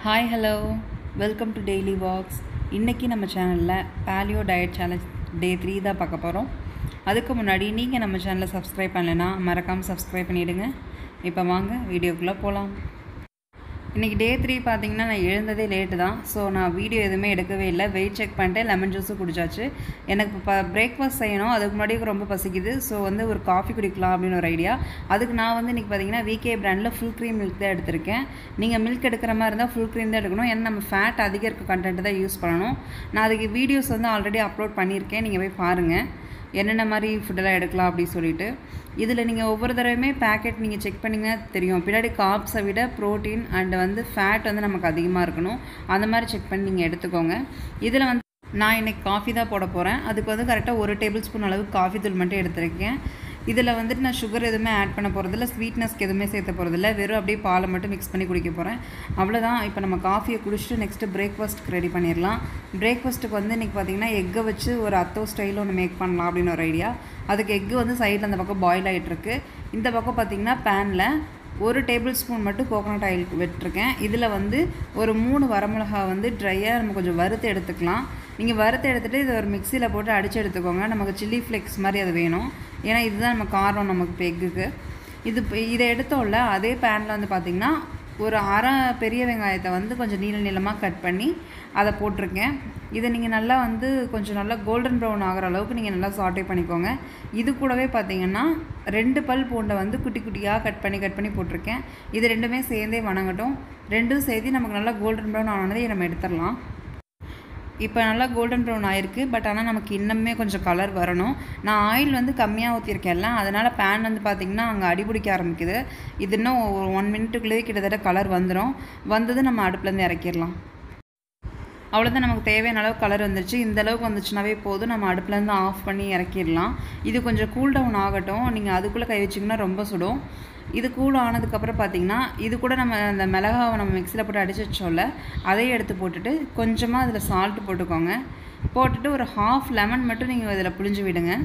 hi hello welcome to daily vlogs இன்றைக்கி நம்ம சேனலில் paleo diet challenge day three தான் பார்க்க போகிறோம் அதுக்கு முன்னாடி நீங்கள் நம்ம சேனலை சப்ஸ்கிரைப் பண்ணலைன்னா மறக்காமல் சப்ஸ்கிரைப் பண்ணிவிடுங்க இப்போ வாங்க வீடியோக்குள்ளே போகலாம் இன்றைக்கி டே த்ரீ பார்த்தீங்கன்னா நான் எழுந்ததே லேட்டு தான் ஸோ நான் வீடியோ எதுவுமே எடுக்கவே இல்லை வெயிட் செக் பண்ணிட்டு லெமன் ஜூஸும் குடிச்சாச்சு எனக்கு இப்போ பிரேக்ஃபாஸ்ட் செய்யணும் அதுக்கு முன்னாடி ரொம்ப பசிக்குது ஸோ வந்து ஒரு காஃபி குடிக்கலாம் அப்படின்னு ஒரு ஐடியா அதுக்கு நான் வந்து இன்றைக்கி பார்த்தீங்கன்னா விகே பிராண்டில் ஃபுல் க்ரீம் மில்க் தான் எடுத்திருக்கேன் நீங்கள் மில்க் எடுக்கிற மாதிரி இருந்தால் ஃபுல் க்ரீம் தான் எடுக்கணும் ஏன்னா நம்ம ஃபேட் அதிகம் இருக்க கண்டென்ட் தான் யூஸ் பண்ணணும் நான் அதுக்கு வீடியோஸ் வந்து ஆல்ரெடி அப்லோட் பண்ணியிருக்கேன் நீங்கள் போய் பாருங்கள் என்னென்ன மாதிரி ஃபுட்டெல்லாம் எடுக்கலாம் அப்படின்னு சொல்லிட்டு இதில் நீங்கள் ஒவ்வொரு தடவையுமே பேக்கெட் நீங்கள் செக் பண்ணிங்கன்னா தெரியும் பின்னாடி காப்ஸை விட ப்ரோட்டீன் அண்ட் வந்து ஃபேட் வந்து நமக்கு அதிகமாக இருக்கணும் அந்த மாதிரி செக் பண்ணி நீங்கள் எடுத்துக்கோங்க இதில் வந்து நான் இன்றைக்கி காஃபி தான் போட போகிறேன் அதுக்கு வந்து கரெக்டாக ஒரு டேபிள் ஸ்பூன் அளவுக்கு காஃபி தூள் மட்டும் எடுத்திருக்கேன் இதில் வந்துட்டு நான் சுகர் எதுவுமே ஆட் பண்ண போகிறதில்ல ஸ்வீட்னஸ்க்கு எதுவுமே சேர்த்த போகிறதில்ல வெறும் அப்படியே பாலை மட்டும் மிக்ஸ் பண்ணி குடிக்க போகிறேன் அவ்வளோதான் இப்போ நம்ம காஃபியை குடிச்சிட்டு நெக்ஸ்ட்டு பிரேக்ஃபாஸ்ட்டுக்கு ரெடி பண்ணிடலாம் பிரேக்ஃபாஸ்ட்டுக்கு வந்து இன்றைக்கி பார்த்தீங்கன்னா எக்கை வச்சு ஒரு அத்தோ ஸ்டைலில் ஒன்று மேக் பண்ணலாம் அப்படின்னு ஒரு ஐடியா அதுக்கு எக்கு வந்து சைடில் அந்த பக்கம் பாயில் ஆகிட்டுருக்கு இந்த பக்கம் பார்த்திங்கன்னா பேனில் ஒரு டேபிள் ஸ்பூன் மட்டும் கோகோனட் ஆயில் விட்டுருக்கேன் இதில் வந்து ஒரு மூணு வரமிளகா வந்து ட்ரையாக நம்ம கொஞ்சம் வறுத்து எடுத்துக்கலாம் நீங்கள் வறுத்து எடுத்துகிட்டு இதை ஒரு மிக்சியில் போட்டு அடித்து எடுத்துக்கோங்க நமக்கு சில்லி ஃப்ளேக்ஸ் மாதிரி அது வேணும் ஏன்னா இதுதான் நம்ம காரம் நமக்கு இப்போ எக்குக்கு இது இப்போ இதை எடுத்தோம்ல அதே பேனில் வந்து பார்த்திங்கன்னா ஒரு அரை பெரிய வெங்காயத்தை வந்து கொஞ்சம் நீள நீளமாக கட் பண்ணி அதை போட்டிருக்கேன் இதை நீங்கள் நல்லா வந்து கொஞ்சம் நல்லா கோல்டன் ப்ரௌன் ஆகிற அளவுக்கு நீங்கள் நல்லா சாட்டே பண்ணிக்கோங்க இது கூடவே பார்த்தீங்கன்னா ரெண்டு பல் பூண்டை வந்து குட்டி குட்டியாக கட் பண்ணி கட் பண்ணி போட்டிருக்கேன் இது ரெண்டுமே சேர்ந்தே வணங்கட்டும் ரெண்டும் சேர்த்து நமக்கு நல்லா கோல்டன் ப்ரௌன் ஆனதை நம்ம எடுத்துடலாம் இப்போ நல்லா கோல்டன் ப்ரௌன் ஆயிருக்கு பட் ஆனால் நமக்கு இன்னுமே கொஞ்சம் கலர் வரணும் நான் ஆயில் வந்து கம்மியாக ஊற்றிருக்கேன்ல அதனால் பேன் வந்து பார்த்திங்கன்னா அங்கே அடிபிடிக்க ஆரம்பிக்குது இது இன்னும் ஒரு ஒன் மினிட்டுக்குள்ளேயே கிட்டத்தட்ட கலர் வந்துடும் வந்தது நம்ம அடுப்புலேருந்து இறக்கிடலாம் அவ்வளோதான் நமக்கு தேவையான அளவு கலர் வந்துருச்சு இந்த அளவுக்கு வந்துச்சுனாவே போதும் நம்ம அடுப்புலேருந்து ஆஃப் பண்ணி இறக்கிடலாம் இது கொஞ்சம் கூல் டவுன் ஆகட்டும் நீங்கள் அதுக்குள்ளே கை வச்சிங்கன்னா ரொம்ப சுடும் இது கூல் ஆனதுக்கப்புறம் பார்த்தீங்கன்னா இது கூட நம்ம அந்த மிளகாவை நம்ம மிக்சியில் போட்டு அடிச்சு வச்சோம்ல அதையும் எடுத்து போட்டுட்டு கொஞ்சமாக அதில் சால்ட் போட்டுக்கோங்க போட்டுட்டு ஒரு ஹாஃப் லெமன் மட்டும் நீங்கள் இதில் புழிஞ்சு விடுங்க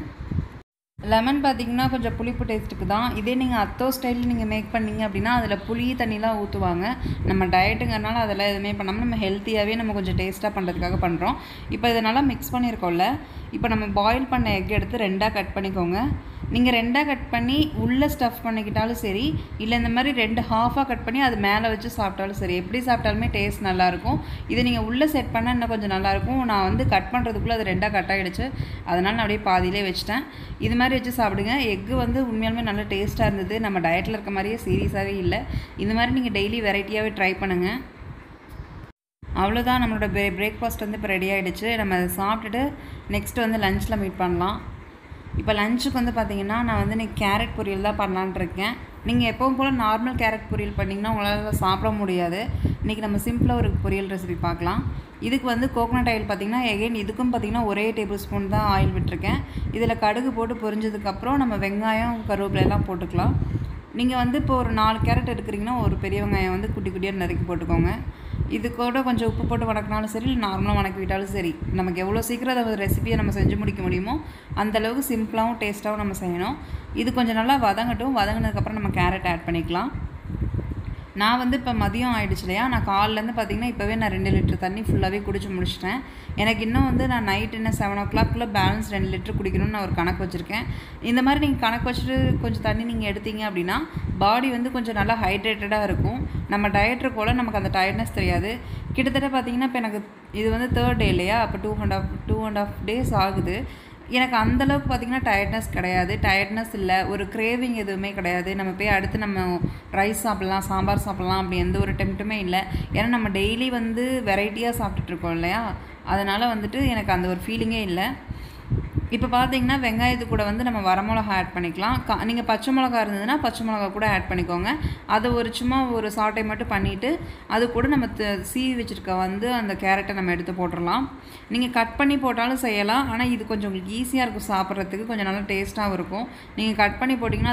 லெமன் பார்த்தீங்கன்னா கொஞ்சம் புளிப்பு டேஸ்ட்டுக்கு தான் இதே நீங்கள் அத்தோ ஸ்டைலில் நீங்கள் மேக் பண்ணீங்க அப்படின்னா அதில் புளி தண்ணிலாம் ஊற்றுவாங்க நம்ம டயட்டுங்கிறனால அதெல்லாம் எதுவுமே பண்ணாமல் நம்ம ஹெல்த்தியாகவே நம்ம கொஞ்சம் டேஸ்ட்டாக பண்ணுறதுக்காக பண்ணுறோம் இப்போ இதை நல்லா மிக்ஸ் பண்ணியிருக்கோம்ல இப்போ நம்ம பாயில் பண்ண எக் எடுத்து ரெண்டாக கட் பண்ணிக்கோங்க நீங்கள் ரெண்டாக கட் பண்ணி உள்ளே ஸ்டஃப் பண்ணிக்கிட்டாலும் சரி இல்லை இந்த மாதிரி ரெண்டு ஹாஃபாக கட் பண்ணி அது மேலே வச்சு சாப்பிட்டாலும் சரி எப்படி சாப்பிட்டாலுமே டேஸ்ட் நல்லாயிருக்கும் இதை நீங்கள் உள்ளே செட் பண்ணால் இன்னும் கொஞ்சம் நல்லாயிருக்கும் நான் வந்து கட் பண்ணுறதுக்குள்ளே அது ரெண்டாக கட் ஆகிடுச்சு அதனால் நான் அப்படியே பாதியிலே வச்சிட்டேன் இது மாதிரி வச்சு சாப்பிடுங்க எக்கு வந்து உண்மையாலுமே நல்ல டேஸ்ட்டாக இருந்தது நம்ம டயட்டில் இருக்க மாதிரியே சீரியஸாகவே இல்லை இந்த மாதிரி நீங்கள் டெய்லி வெரைட்டியாகவே ட்ரை பண்ணுங்கள் அவ்வளோதான் நம்மளோட பிரே பிரேக்ஃபாஸ்ட் வந்து இப்போ ரெடி ஆகிடுச்சு நம்ம அதை சாப்பிட்டுட்டு நெக்ஸ்ட்டு வந்து லஞ்சில் மீட் பண்ணலாம் இப்போ லஞ்சுக்கு வந்து பார்த்தீங்கன்னா நான் வந்து இன்றைக்கி கேரட் பொரியல் தான் பண்ணலான்ட்டு இருக்கேன் நீங்கள் எப்பவும் போல் நார்மல் கேரட் பொரியல் பண்ணிங்கன்னா உங்களால் சாப்பிட முடியாது இன்றைக்கி நம்ம சிம்பிளாக ஒரு பொரியல் ரெசிபி பார்க்கலாம் இதுக்கு வந்து கோகோனட் ஆயில் பார்த்திங்கன்னா எகெயின் இதுக்கும் பார்த்திங்கன்னா ஒரே டேபிள் ஸ்பூன் தான் ஆயில் விட்டுருக்கேன் இதில் கடுகு போட்டு பொரிஞ்சதுக்கப்புறம் நம்ம வெங்காயம் கருவேப்பிலையெல்லாம் போட்டுக்கலாம் நீங்கள் வந்து இப்போ ஒரு நாலு கேரட் எடுக்கிறீங்கன்னா ஒரு பெரிய வெங்காயம் வந்து குட்டி குட்டியாக நறுக்கி போட்டுக்கோங்க இது கூட கொஞ்சம் உப்பு போட்டு வணக்கினாலும் சரி இல்லை நார்மலாக வணக்கி விட்டாலும் சரி நமக்கு எவ்வளோ சீக்கிரம் அதை ரெசிபியை நம்ம செஞ்சு முடிக்க முடியுமோ அந்தளவுக்கு சிம்பிளாகவும் டேஸ்ட்டாகவும் நம்ம செய்யணும் இது கொஞ்சம் நல்லா வதங்கட்டும் வதங்கினதுக்கப்புறம் நம்ம கேரட் ஆட் பண்ணிக்கலாம் நான் வந்து இப்போ மதியம் ஆகிடுச்சு இல்லையா நான் காலிலேருந்து பார்த்தீங்கன்னா இப்போவே நான் ரெண்டு லிட்டர் தண்ணி ஃபுல்லாகவே குடிச்சு முடிச்சிட்டேன் எனக்கு இன்னும் வந்து நான் நைட் என்ன செவன் ஓ கிளாக்குள்ளே பேலன்ஸ் ரெண்டு லிட்டர் குடிக்கணும்னு நான் ஒரு கணக்கு வச்சுருக்கேன் இந்த மாதிரி நீங்கள் கணக்கு வச்சுட்டு கொஞ்சம் தண்ணி நீங்கள் எடுத்தீங்க அப்படின்னா பாடி வந்து கொஞ்சம் நல்லா ஹைட்ரேட்டடாக இருக்கும் நம்ம டயட் போல் நமக்கு அந்த டயர்ட்னஸ் தெரியாது கிட்டத்தட்ட பார்த்தீங்கன்னா இப்போ எனக்கு இது வந்து தேர்ட் டே இல்லையா அப்போ two and half two and half days ஆகுது எனக்கு அந்தளவுக்கு பார்த்திங்கன்னா டயர்ட்னஸ் கிடையாது டயர்ட்னஸ் இல்லை ஒரு கிரேவிங் எதுவுமே கிடையாது நம்ம போய் அடுத்து நம்ம ரைஸ் சாப்பிட்லாம் சாம்பார் சாப்பிட்லாம் அப்படி எந்த ஒரு டெம்ட்டுமே இல்லை ஏன்னா நம்ம டெய்லி வந்து வெரைட்டியாக சாப்பிட்டுட்ருக்கோம் இல்லையா அதனால் வந்துட்டு எனக்கு அந்த ஒரு ஃபீலிங்கே இல்லை இப்போ பார்த்தீங்கன்னா வெங்காயத்து கூட வந்து நம்ம வரமிளகா ஆட் பண்ணிக்கலாம் கா நீங்கள் பச்சை மிளகா இருந்ததுன்னா பச்சை மிளகா கூட ஆட் பண்ணிக்கோங்க அதை ஒரு சும்மா ஒரு சாட்டை மட்டும் பண்ணிவிட்டு அது கூட நம்ம சீவி வச்சுருக்க வந்து அந்த கேரட்டை நம்ம எடுத்து போட்டுடலாம் நீங்கள் கட் பண்ணி போட்டாலும் செய்யலாம் ஆனால் இது கொஞ்சம் உங்களுக்கு ஈஸியாக இருக்கும் சாப்பிட்றதுக்கு கொஞ்சம் நல்லா டேஸ்ட்டாகவும் இருக்கும் நீங்கள் கட் பண்ணி போட்டிங்கன்னா அது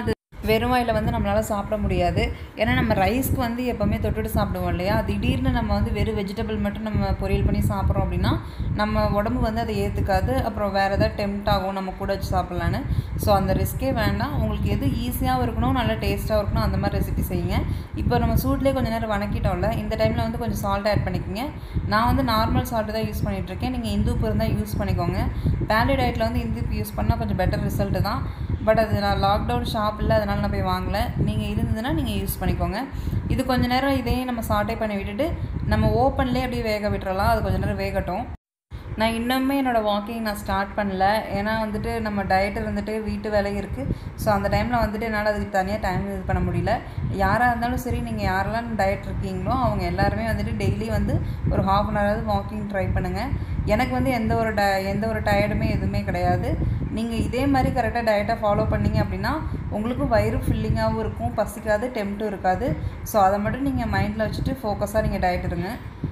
வெறும் வாயில் வந்து நம்மளால் சாப்பிட முடியாது ஏன்னா நம்ம ரைஸ்க்கு வந்து எப்போவுமே தொட்டுட்டு சாப்பிடுவோம் இல்லையா திடீர்னு நம்ம வந்து வெறும் வெஜிடபிள் மட்டும் நம்ம பொரியல் பண்ணி சாப்பிட்றோம் அப்படின்னா நம்ம உடம்பு வந்து அதை ஏற்றுக்காது அப்புறம் வேறு ஏதாவது டெம்ட் ஆகும் நம்ம கூட வச்சு சாப்பிட்லான்னு ஸோ அந்த ரிஸ்க்கே வேண்டாம் உங்களுக்கு எது ஈஸியாகவும் இருக்கணும் நல்லா டேஸ்ட்டாகவும் இருக்கணும் அந்த மாதிரி ரெசிபி செய்யுங்க இப்போ நம்ம சூட்லேயே கொஞ்சம் நேரம் வணக்கிட்டோம்ல இந்த டைமில் வந்து கொஞ்சம் சால்ட் ஆட் பண்ணிக்கோங்க நான் வந்து நார்மல் சால்ட்டு தான் யூஸ் பண்ணிகிட்ருக்கேன் நீங்கள் இந்துப்பு இருந்தால் யூஸ் பண்ணிக்கோங்க பேலி டயட்டில் வந்து இந்துப்பு யூஸ் பண்ணால் கொஞ்சம் பெட்டர் ரிசல்ட்டு தான் பட் அது நான் லாக்டவுன் ஷாப் இல்லை அதனால் நான் போய் வாங்கலை நீங்கள் இருந்ததுன்னா நீங்கள் யூஸ் பண்ணிக்கோங்க இது கொஞ்சம் நேரம் இதையும் நம்ம சாட்டே பண்ணி விட்டுட்டு நம்ம ஓப்பன்லேயே அப்படியே வேக விட்டுறலாம் அது கொஞ்சம் நேரம் வேகட்டும் நான் இன்னுமே என்னோடய வாக்கிங் நான் ஸ்டார்ட் பண்ணல ஏன்னா வந்துட்டு நம்ம டயட் இருந்துட்டு வீட்டு வேலை இருக்குது ஸோ அந்த டைமில் வந்துட்டு என்னால் அதுக்கு தனியாக டைம் இது பண்ண முடியல யாராக இருந்தாலும் சரி நீங்கள் யாரெல்லாம் டயட் இருக்கீங்களோ அவங்க எல்லாருமே வந்துட்டு டெய்லி வந்து ஒரு ஹாஃப் அன் ஹவராவது வாக்கிங் ட்ரை பண்ணுங்கள் எனக்கு வந்து எந்த ஒரு ட எந்த ஒரு டயர்டுமே எதுவுமே கிடையாது நீங்கள் இதே மாதிரி கரெக்டாக டயட்டை ஃபாலோ பண்ணீங்க அப்படின்னா உங்களுக்கும் வயிறு ஃபில்லிங்காகவும் இருக்கும் பசிக்காது டெம்ட்டும் இருக்காது ஸோ அதை மட்டும் நீங்கள் மைண்டில் வச்சுட்டு ஃபோக்கஸாக நீங்கள் டயட் இருங்க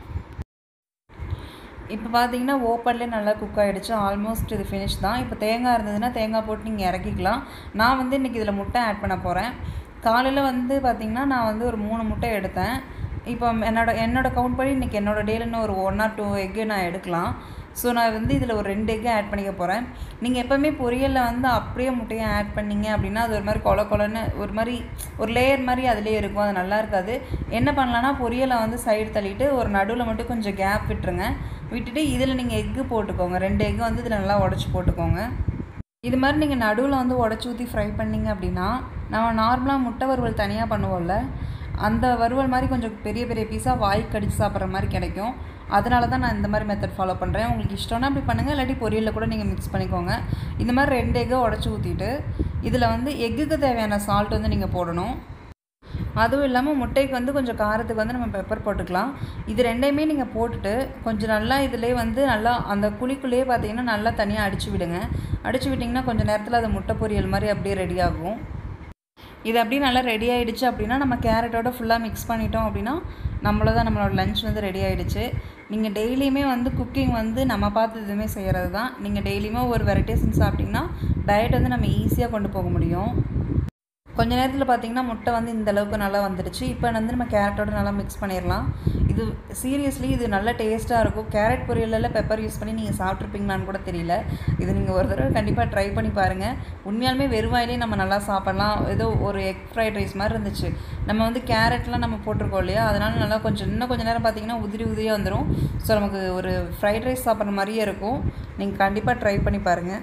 இப்போ பார்த்தீங்கன்னா ஓப்பன்லேயே நல்லா குக் ஆகிடுச்சு ஆல்மோஸ்ட் இது ஃபினிஷ் தான் இப்போ தேங்காய் இருந்ததுன்னா தேங்காய் போட்டு நீங்கள் இறக்கிக்கலாம் நான் வந்து இன்றைக்கி இதில் முட்டை ஆட் பண்ண போகிறேன் காலையில் வந்து பார்த்திங்கன்னா நான் வந்து ஒரு மூணு முட்டை எடுத்தேன் இப்போ என்னோட என்னோட கவுண்ட் படி இன்றைக்கி என்னோடய டேல இன்னும் ஒரு ஒன் ஆர் டூ எக்கு நான் எடுக்கலாம் ஸோ நான் வந்து இதில் ஒரு ரெண்டு எக்கு ஆட் பண்ணிக்க போகிறேன் நீங்கள் எப்போவுமே பொரியலில் வந்து அப்படியே முட்டையை ஆட் பண்ணீங்க அப்படின்னா அது ஒரு மாதிரி கொல கொலன்னு ஒரு மாதிரி ஒரு லேயர் மாதிரி அதிலே இருக்கும் அது நல்லா இருக்காது என்ன பண்ணலான்னா பொரியலை வந்து சைடு தள்ளிட்டு ஒரு நடுவில் மட்டும் கொஞ்சம் கேப் விட்டுருங்க விட்டுட்டு இதில் நீங்கள் எக்கு போட்டுக்கோங்க ரெண்டு எக்கு வந்து இதில் நல்லா உடச்சி போட்டுக்கோங்க இது மாதிரி நீங்கள் நடுவில் வந்து உடச்சி ஊற்றி ஃப்ரை பண்ணிங்க அப்படின்னா நம்ம நார்மலாக முட்டை வறுவல் தனியாக பண்ணுவோம்ல அந்த வறுவல் மாதிரி கொஞ்சம் பெரிய பெரிய பீஸாக வாய் கடிச்சு சாப்பிட்ற மாதிரி கிடைக்கும் அதனால தான் நான் இந்த மாதிரி மெத்தட் ஃபாலோ பண்ணுறேன் உங்களுக்கு இஷ்டம்னா அப்படி பண்ணுங்கள் இல்லாட்டி பொரியலில் கூட நீங்கள் மிக்ஸ் பண்ணிக்கோங்க இந்த மாதிரி ரெண்டு எக்கை உடச்சி ஊற்றிட்டு இதில் வந்து எக்குக்கு தேவையான சால்ட் வந்து நீங்கள் போடணும் அதுவும் இல்லாமல் முட்டைக்கு வந்து கொஞ்சம் காரத்துக்கு வந்து நம்ம பெப்பர் போட்டுக்கலாம் இது ரெண்டையுமே நீங்கள் போட்டுட்டு கொஞ்சம் நல்லா இதிலே வந்து நல்லா அந்த குழிக்குள்ளேயே பார்த்தீங்கன்னா நல்லா தனியாக அடித்து விடுங்க அடித்து விட்டிங்கன்னா கொஞ்சம் நேரத்தில் அது முட்டை பொரியல் மாதிரி அப்படியே ரெடி ஆகும் இது அப்படியே நல்லா ரெடி ஆகிடுச்சு அப்படின்னா நம்ம கேரட்டோட ஃபுல்லாக மிக்ஸ் பண்ணிட்டோம் அப்படின்னா நம்மள தான் நம்மளோட லஞ்ச் வந்து ரெடி ஆகிடுச்சு நீங்கள் டெய்லியுமே வந்து குக்கிங் வந்து நம்ம பார்த்து எதுவுமே செய்கிறது தான் நீங்கள் டெய்லியுமே ஒரு வெரைட்டிஸ் சாப்பிட்டிங்கன்னா டயட் வந்து நம்ம ஈஸியாக கொண்டு போக முடியும் கொஞ்ச நேரத்தில் பார்த்தீங்கன்னா முட்டை வந்து இந்த அளவுக்கு நல்லா வந்துடுச்சு இப்போ வந்து நம்ம கேரட்டோட நல்லா மிக்ஸ் பண்ணிடலாம் இது சீரியஸ்லி இது நல்ல டேஸ்ட்டாக இருக்கும் கேரட் பொரியலில் பெப்பர் யூஸ் பண்ணி நீங்கள் சாப்பிட்ருப்பீங்களான்னு கூட தெரியல இது நீங்கள் ஒரு தடவை கண்டிப்பாக ட்ரை பண்ணி பாருங்கள் உண்மையாலுமே வெறுவாயிலே நம்ம நல்லா சாப்பிட்லாம் ஏதோ ஒரு எக் ஃப்ரைட் ரைஸ் மாதிரி இருந்துச்சு நம்ம வந்து கேரட்லாம் நம்ம போட்டிருக்கோம் இல்லையா அதனால நல்லா கொஞ்சம் இன்னும் கொஞ்சம் நேரம் பார்த்தீங்கன்னா உதிரி உதிரியாக வந்துடும் ஸோ நமக்கு ஒரு ஃப்ரைட் ரைஸ் சாப்பிட்ற மாதிரியே இருக்கும் நீங்கள் கண்டிப்பாக ட்ரை பண்ணி பாருங்கள்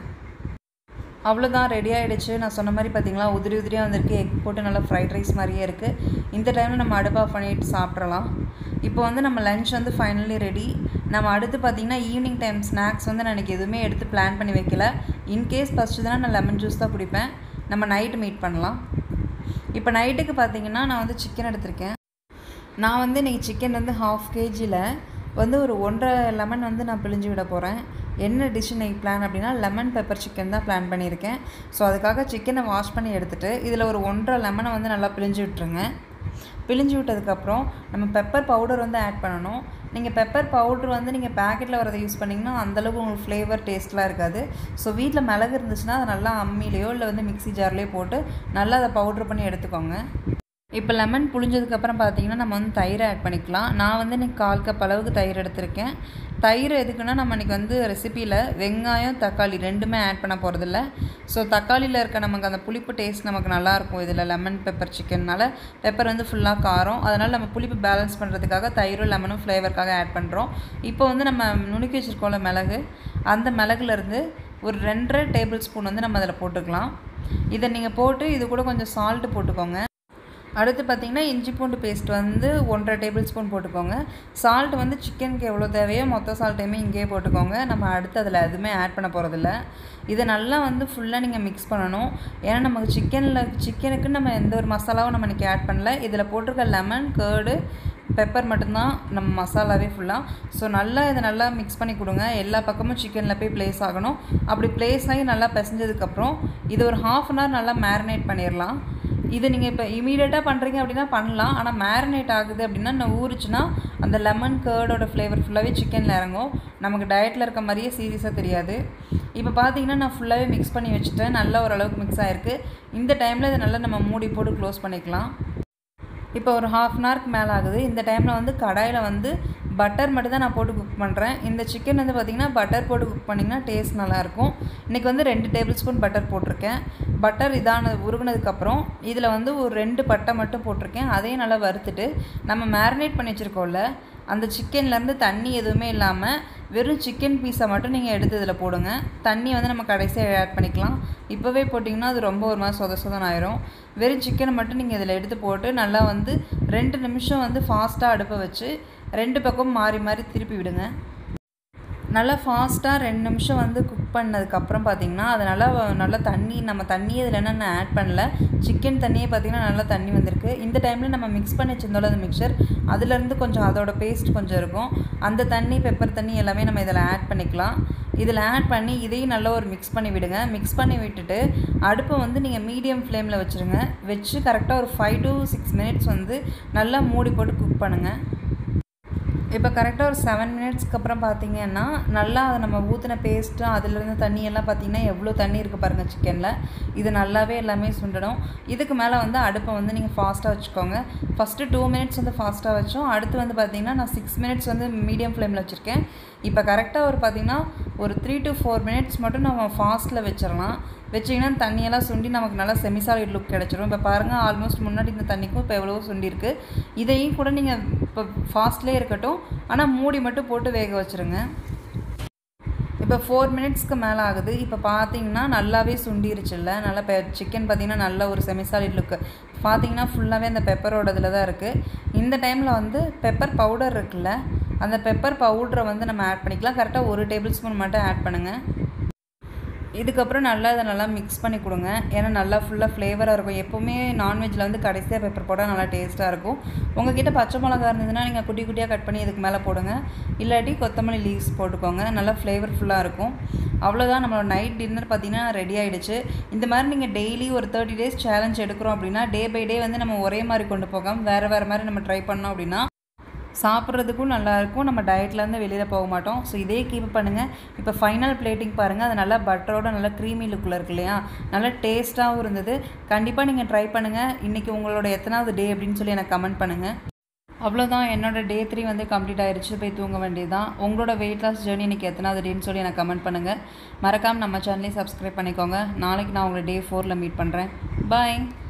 அவ்வளோதான் ரெடி ஆகிடுச்சு நான் சொன்ன மாதிரி பார்த்தீங்களா உதிரி உதிரியாக வந்திருக்கு எக் போட்டு நல்லா ஃப்ரைட் ரைஸ் மாதிரியே இருக்குது இந்த டைமில் நம்ம அடுப்பு ஆஃப் பண்ணிட்டு சாப்பிட்றலாம் இப்போ வந்து நம்ம லஞ்ச் வந்து ஃபைனலி ரெடி நம்ம அடுத்து பார்த்திங்கன்னா ஈவினிங் டைம் ஸ்நாக்ஸ் வந்து நான் எனக்கு எதுவுமே எடுத்து பிளான் பண்ணி வைக்கல இன்கேஸ் ஃபஸ்ட்டு நான் லெமன் ஜூஸ் தான் குடிப்பேன் நம்ம நைட்டு மீட் பண்ணலாம் இப்போ நைட்டுக்கு பார்த்தீங்கன்னா நான் வந்து சிக்கன் எடுத்திருக்கேன் நான் வந்து இன்றைக்கி சிக்கன் வந்து ஹாஃப் கேஜியில் வந்து ஒரு ஒன்றரை லெமன் வந்து நான் பிழிஞ்சு விட போகிறேன் என்ன டிஷ் இன்னைக்கு பிளான் அப்படின்னா லெமன் பெப்பர் சிக்கன் தான் பிளான் பண்ணியிருக்கேன் ஸோ அதுக்காக சிக்கனை வாஷ் பண்ணி எடுத்துகிட்டு இதில் ஒரு ஒன்றரை லெமனை வந்து நல்லா பிழிஞ்சு விட்டுருங்க பிழிஞ்சு விட்டதுக்கப்புறம் நம்ம பெப்பர் பவுடர் வந்து ஆட் பண்ணணும் நீங்கள் பெப்பர் பவுடர் வந்து நீங்கள் பேக்கெட்டில் வரதை யூஸ் பண்ணிங்கன்னா அந்தளவுக்கு உங்களுக்கு ஃப்ளேவர் டேஸ்ட்லாம் இருக்காது ஸோ வீட்டில் மிளகு இருந்துச்சுன்னா அதை நல்லா அம்மிலேயோ இல்லை வந்து மிக்ஸி ஜார்லேயோ போட்டு நல்லா அதை பவுட்ரு பண்ணி எடுத்துக்கோங்க இப்போ லெமன் புழிஞ்சதுக்கப்புறம் பார்த்தீங்கன்னா நம்ம வந்து தயிர் ஆட் பண்ணிக்கலாம் நான் வந்து இன்றைக்கி கால் கப் அளவுக்கு தயிர் எடுத்திருக்கேன் தயிர் எதுக்குன்னா நம்ம இன்றைக்கி வந்து ரெசிப்பியில் வெங்காயம் தக்காளி ரெண்டுமே ஆட் பண்ண போகிறதில்ல ஸோ தக்காளியில் இருக்க நமக்கு அந்த புளிப்பு டேஸ்ட் நமக்கு நல்லாயிருக்கும் இதில் லெமன் பெப்பர் சிக்கன்னால பெப்பர் வந்து ஃபுல்லாக காரம் அதனால் நம்ம புளிப்பு பேலன்ஸ் பண்ணுறதுக்காக தயிரும் லெமனும் ஃப்ளேவருக்காக ஆட் பண்ணுறோம் இப்போ வந்து நம்ம நுணுக்கி வச்சுருக்கோம்ல மிளகு அந்த மிளகுலேருந்து ஒரு ரெண்டரை டேபிள் ஸ்பூன் வந்து நம்ம அதில் போட்டுக்கலாம் இதை நீங்கள் போட்டு இது கூட கொஞ்சம் சால்ட்டு போட்டுக்கோங்க அடுத்து பார்த்திங்கன்னா இஞ்சி பூண்டு பேஸ்ட் வந்து ஒன்றரை டேபிள் ஸ்பூன் போட்டுக்கோங்க சால்ட் வந்து சிக்கனுக்கு எவ்வளோ தேவையோ மொத்த சால்ட்டையுமே இங்கேயே போட்டுக்கோங்க நம்ம அடுத்து அதில் எதுவுமே ஆட் பண்ண போகிறதில்ல இதை நல்லா வந்து ஃபுல்லாக நீங்கள் மிக்ஸ் பண்ணணும் ஏன்னா நமக்கு சிக்கனில் சிக்கனுக்கு நம்ம எந்த ஒரு மசாலாவும் நம்ம இன்றைக்கி ஆட் பண்ணல இதில் போட்டிருக்க லெமன் கேர்டு பெப்பர் மட்டும்தான் நம்ம மசாலாவே ஃபுல்லாக ஸோ நல்லா இதை நல்லா மிக்ஸ் பண்ணி கொடுங்க எல்லா பக்கமும் சிக்கனில் போய் ப்ளேஸ் ஆகணும் அப்படி ப்ளேஸ் ஆகி நல்லா பிசைஞ்சதுக்கப்புறம் இது ஒரு ஹாஃப் அன் ஹவர் நல்லா மேரினேட் பண்ணிடலாம் இது நீங்கள் இப்போ இமீடியட்டாக பண்ணுறீங்க அப்படின்னா பண்ணலாம் ஆனால் மேரினேட் ஆகுது அப்படின்னா நான் ஊறிச்சுன்னா அந்த லெமன் கேர்டோட ஃப்ளேவர் ஃபுல்லாகவே சிக்கனில் இறங்கும் நமக்கு டயட்டில் இருக்க மாதிரியே சீரியஸாக தெரியாது இப்போ பார்த்தீங்கன்னா நான் ஃபுல்லாகவே மிக்ஸ் பண்ணி வச்சுட்டேன் நல்லா ஓரளவுக்கு மிக்ஸ் ஆகிருக்கு இந்த டைமில் இதை நல்லா நம்ம மூடி போட்டு க்ளோஸ் பண்ணிக்கலாம் இப்போ ஒரு ஹாஃப் அன் ஹவருக்கு மேலே ஆகுது இந்த டைமில் வந்து கடாயில் வந்து பட்டர் மட்டும் தான் நான் போட்டு குக் பண்ணுறேன் இந்த சிக்கன் வந்து பார்த்திங்கன்னா பட்டர் போட்டு குக் பண்ணிங்கன்னா டேஸ்ட் நல்லாயிருக்கும் இன்றைக்கி வந்து ரெண்டு டேபிள் ஸ்பூன் பட்டர் போட்டிருக்கேன் பட்டர் இதான உருகுனதுக்கப்புறம் இதில் வந்து ஒரு ரெண்டு பட்டை மட்டும் போட்டிருக்கேன் அதையும் நல்லா வறுத்துட்டு நம்ம மேரினேட் பண்ணி வச்சுருக்கோம்ல அந்த சிக்கன்லேருந்து தண்ணி எதுவுமே இல்லாமல் வெறும் சிக்கன் பீஸை மட்டும் நீங்கள் எடுத்து இதில் போடுங்க தண்ணி வந்து நம்ம கடைசியாக ஆட் பண்ணிக்கலாம் இப்போவே போட்டிங்கன்னா அது ரொம்ப ஒரு மாதிரி சொத சொதன் ஆயிரும் வெறும் சிக்கனை மட்டும் நீங்கள் இதில் எடுத்து போட்டு நல்லா வந்து ரெண்டு நிமிஷம் வந்து ஃபாஸ்ட்டாக அடுப்பை வச்சு ரெண்டு பக்கம் மாறி மாறி திருப்பி விடுங்க நல்லா ஃபாஸ்ட்டாக ரெண்டு நிமிஷம் வந்து குக் பண்ணதுக்கப்புறம் பார்த்திங்கன்னா அது நல்லா நல்லா தண்ணி நம்ம தண்ணி இதில் என்னென்ன ஆட் பண்ணல சிக்கன் தண்ணியே பார்த்திங்கன்னா நல்லா தண்ணி வந்திருக்கு இந்த டைமில் நம்ம மிக்ஸ் பண்ணி வச்சிருந்தோம்ல அந்த மிக்சர் அதுலேருந்து கொஞ்சம் அதோட பேஸ்ட் கொஞ்சம் இருக்கும் அந்த தண்ணி பெப்பர் தண்ணி எல்லாமே நம்ம இதில் ஆட் பண்ணிக்கலாம் இதில் ஆட் பண்ணி இதையும் நல்லா ஒரு மிக்ஸ் பண்ணி விடுங்க மிக்ஸ் பண்ணி விட்டுட்டு அடுப்பை வந்து நீங்கள் மீடியம் ஃப்ளேமில் வச்சுருங்க வச்சு கரெக்டாக ஒரு ஃபைவ் டு சிக்ஸ் மினிட்ஸ் வந்து நல்லா மூடி போட்டு குக் பண்ணுங்கள் இப்போ கரெக்டாக ஒரு செவன் மினிட்ஸ்க்கு அப்புறம் பார்த்தீங்கன்னா நல்லா அதை நம்ம ஊற்றின பேஸ்ட்டு அதுலேருந்து தண்ணி எல்லாம் பார்த்திங்கன்னா எவ்வளோ தண்ணி இருக்குது பாருங்கள் சிக்கனில் இது நல்லாவே எல்லாமே சுண்டணும் இதுக்கு மேலே வந்து அடுப்பை வந்து நீங்கள் ஃபாஸ்ட்டாக வச்சுக்கோங்க ஃபஸ்ட்டு டூ மினிட்ஸ் வந்து ஃபாஸ்ட்டாக வச்சோம் அடுத்து வந்து பார்த்திங்கன்னா நான் சிக்ஸ் மினிட்ஸ் வந்து மீடியம் ஃப்ளேமில் வச்சுருக்கேன் இப்போ கரெக்டாக ஒரு பார்த்திங்கன்னா ஒரு த்ரீ டு ஃபோர் மினிட்ஸ் மட்டும் நம்ம ஃபாஸ்ட்டில் வச்சிடலாம் வச்சிங்கன்னா தண்ணியெல்லாம் சுண்டி நமக்கு நல்லா செமிசாலிட் லுக் கிடச்சிரும் இப்போ பாருங்கள் ஆல்மோஸ்ட் முன்னாடி இந்த தண்ணிக்கும் இப்போ எவ்வளவோ சுண்டிருக்கு இதையும் கூட நீங்கள் இப்போ ஃபாஸ்ட்லேயே இருக்கட்டும் ஆனால் மூடி மட்டும் போட்டு வேக வச்சுருங்க இப்போ ஃபோர் மினிட்ஸ்க்கு மேலே ஆகுது இப்போ பார்த்தீங்கன்னா நல்லாவே சுண்டிருச்சுல்ல நல்லா பெ சிக்கன் பார்த்தீங்கன்னா நல்ல ஒரு செமிசாலிட் லுக்கு பார்த்தீங்கன்னா ஃபுல்லாகவே அந்த பெப்பரோட இதில் தான் இருக்குது இந்த டைமில் வந்து பெப்பர் பவுடர் இருக்குல்ல அந்த பெப்பர் பவுடரை வந்து நம்ம ஆட் பண்ணிக்கலாம் கரெக்டாக ஒரு டேபிள் ஸ்பூன் மட்டும் ஆட் பண்ணுங்கள் இதுக்கப்புறம் நல்லா அதை நல்லா மிக்ஸ் பண்ணி கொடுங்க ஏன்னா நல்லா ஃபுல்லாக ஃப்ளேவராக இருக்கும் எப்போவுமே நான்வெஜ்ஜில் வந்து கடைசியாக பெப்பர் போட்டால் நல்லா டேஸ்ட்டாக இருக்கும் உங்ககிட்ட பச்சை மிளகா இருந்ததுன்னா நீங்கள் குட்டி குட்டியாக கட் பண்ணி இதுக்கு மேலே போடுங்க இல்லாட்டி கொத்தமல்லி லீவ்ஸ் போட்டுக்கோங்க நல்லா ஃப்ளேவர்ஃபுல்லாக இருக்கும் அவ்வளோதான் நம்மளோட நைட் டின்னர் பார்த்திங்கன்னா ரெடி ஆகிடுச்சு இந்த மாதிரி நீங்கள் டெய்லி ஒரு தேர்ட்டி டேஸ் சேலஞ்ச் எடுக்கிறோம் அப்படின்னா டே பை டே வந்து நம்ம ஒரே மாதிரி கொண்டு போகாமல் வேறு வேறு மாதிரி நம்ம ட்ரை பண்ணோம் அப்படின்னா சாப்பிட்றதுக்கும் நல்லாயிருக்கும் நம்ம டயட்லேருந்து வெளியில் போக மாட்டோம் ஸோ இதே கீப் பண்ணுங்கள் இப்போ ஃபைனல் பிளேட்டிங் பாருங்கள் அது நல்லா பட்டரோட நல்லா க்ரீமி லுக்கில் இருக்கு இல்லையா நல்லா டேஸ்ட்டாகவும் இருந்தது கண்டிப்பாக நீங்கள் ட்ரை பண்ணுங்கள் இன்றைக்கி உங்களோட எத்தனாவது டே அப்படின்னு சொல்லி எனக்கு கமெண்ட் பண்ணுங்கள் அவ்வளோதான் என்னோடய டே த்ரீ வந்து கம்ப்ளீட் ஆயிடுச்சு போய் தூங்க வேண்டியதான் உங்களோட வெயிட் லாஸ் ஜேர்னி இன்றைக்கி எத்தனாவது டேன்னு சொல்லி எனக்கு கமெண்ட் பண்ணுங்கள் மறக்காமல் நம்ம சேனலையும் சப்ஸ்கிரைப் பண்ணிக்கோங்க நாளைக்கு நான் உங்களை டே ஃபோரில் மீட் பண்ணுறேன் பாய்